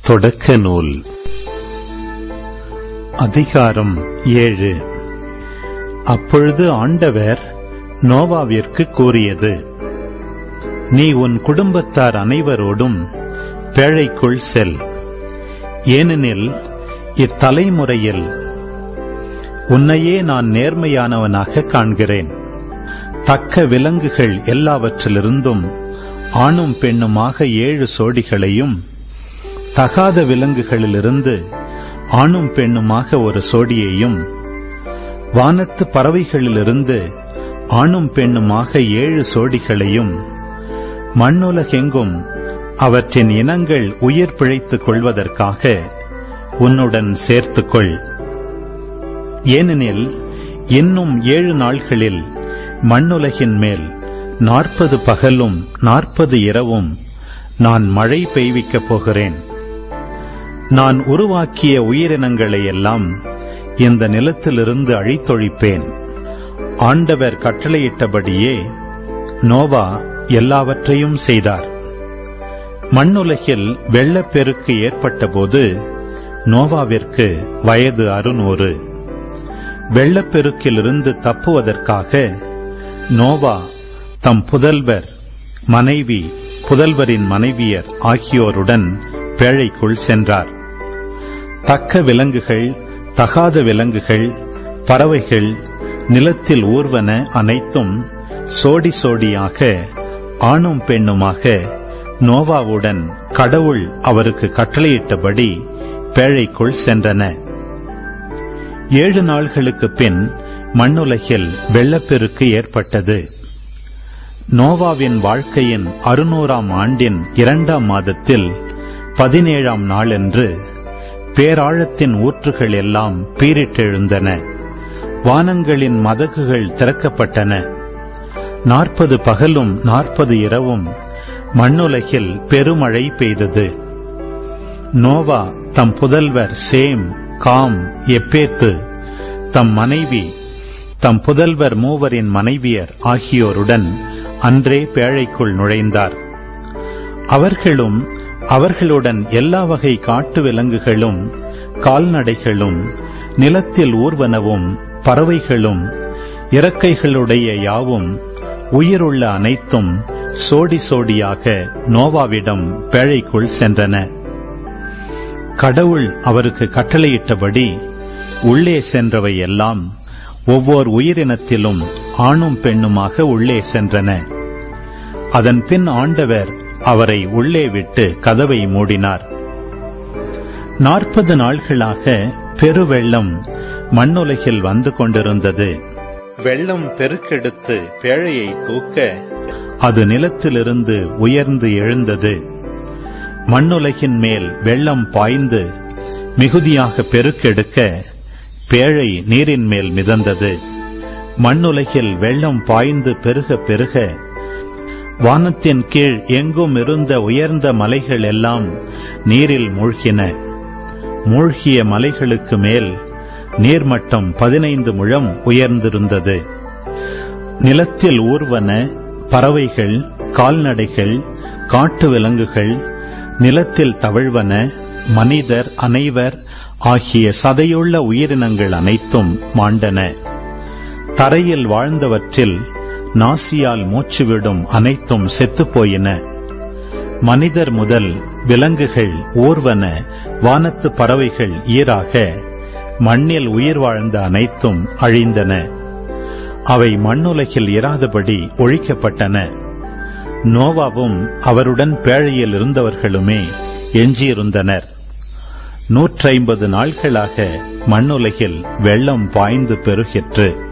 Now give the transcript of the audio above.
தொடக்க நூல் அதிகாரம் ஏழு அப்பொழுது ஆண்டவர் நோவாவிற்கு கூறியது நீ உன் குடும்பத்தார் அனைவரோடும் பேழைக்குள் செல் ஏனெனில் இத்தலைமுறையில் உன்னையே நான் நேர்மையானவனாக காண்கிறேன் தக்க விலங்குகள் எல்லாவற்றிலிருந்தும் ஆணும் பெண்ணுமாக ஏழு சோடிகளையும் தகாத விலங்குகளிலிருந்து ஆணும் பெண்ணுமாக ஒரு சோடியையும் வானத்து பறவைகளிலிருந்து ஆணும் பெண்ணுமாக ஏழு சோடிகளையும் மண்ணுலகெங்கும் அவற்றின் இனங்கள் உயிர் பிழைத்துக் கொள்வதற்காக உன்னுடன் சேர்த்துக்கொள் ஏனெனில் இன்னும் ஏழு நாள்களில் மண்ணுலகின் மேல் நாற்பது பகலும் நாற்பது இரவும் நான் மழை பெய்விக்கப் போகிறேன் நான் உருவாக்கிய உயிரினங்களை எல்லாம் இந்த நிலத்திலிருந்து அழித்தொழிப்பேன் ஆண்டவர் கட்டளையிட்டபடியே நோவா எல்லாவற்றையும் செய்தார் மண்ணுலகில் வெள்ளப்பெருக்கு ஏற்பட்டபோது நோவாவிற்கு வயது அறுநூறு வெள்ளப்பெருக்கிலிருந்து தப்புவதற்காக நோவா தம் புதல்வர் மனைவி புதல்வரின் மனைவியர் ஆகியோருடன் பேழைக்குள் சென்றார் தக்க விலங்குகள் தகாத விலங்குகள் பறவைகள் நிலத்தில் ஊர்வன அனைத்தும் சோடி சோடியாக ஆணும் பெண்ணுமாக நோவாவுடன் கடவுள் அவருக்கு கட்டளையிட்டபடி பேழைக்குள் சென்றன ஏழு நாள்களுக்கு பின் மண்ணுலகில் வெள்ளப்பெருக்கு ஏற்பட்டது நோவாவின் வாழ்க்கையின் அறுநூறாம் ஆண்டின் இரண்டாம் மாதத்தில் பதினேழாம் நாளன்று பேராழத்தின் ஊற்றுகள் எல்லாம் பீரிட்டெழுந்தன வானங்களின் மதகுகள் திறக்கப்பட்டன நாற்பது பகலும் நாற்பது இரவும் மண்ணுலகில் பெருமழை பெய்தது நோவா தம் புதல்வர் சேம் காம் எப்பேத்து தம் மனைவி தம் புதல்வர் மூவரின் மனைவியர் ஆகியோருடன் அன்றே பேழைக்குள் நுழைந்தார் அவர்களும் அவர்களுடன் எல்லா வகை காட்டு விலங்குகளும் கால்நடைகளும் நிலத்தில் ஊர்வனவும் பறவைகளும் இறக்கைகளுடைய யாவும் உயிருள்ள அனைத்தும் சோடி சோடியாக நோவாவிடம் பேழைக்குள் சென்றன கடவுள் அவருக்கு கட்டளையிட்டபடி உள்ளே சென்றவை எல்லாம் ஒவ்வொரு உயிரினத்திலும் ஆணும் பெண்ணுமாக உள்ளே சென்றன அதன் பின் ஆண்டவர் அவரை உள்ளே விட்டு கதவை மூடினார் நாற்பது நாள்களாக பெருவெள்ளம் மண்ணுலகில் வந்து கொண்டிருந்தது வெள்ளம் பெருக்கெடுத்து பேழையை தூக்க அது நிலத்திலிருந்து உயர்ந்து எழுந்தது மண்ணுலகின் மேல் வெள்ளம் பாய்ந்து மிகுதியாக பெருக்கெடுக்க பேழை நீரின் மேல் மிதந்தது மண்ணுலகில் வெள்ளம் பாய்ந்து பெருக பெருக வானத்தின் கீழ் எங்கும் இருந்த உயர்ந்த மலைகள் எல்லாம் நீரில் மூழ்கின மூழ்கிய மலைகளுக்கு மேல் நீர்மட்டம் பதினைந்து முழம் உயர்ந்திருந்தது நிலத்தில் ஊர்வன பறவைகள் கால்நடைகள் காட்டு விலங்குகள் நிலத்தில் தவழ்வன மனிதர் அனைவர் ஆகிய சதையுள்ள உயிரினங்கள் அனைத்தும் மாண்டன தரையில் வாழ்ந்தவற்றில் நாசியால் மூச்சுவிடும் அனைத்தும் செத்துப்போயின மனிதர் முதல் விலங்குகள் ஊர்வன வானத்து பறவைகள் ஈராக மண்ணில் உயிர் வாழ்ந்த அனைத்தும் அழிந்தன அவை மண்ணுலகில் இராதபடி ஒழிக்கப்பட்டன நோவாவும் அவருடன் பேழையில் இருந்தவர்களுமே எஞ்சியிருந்தனர் நூற்றைம்பது நாட்களாக மண்ணுலகில் வெள்ளம் பாய்ந்து பெருகிற்று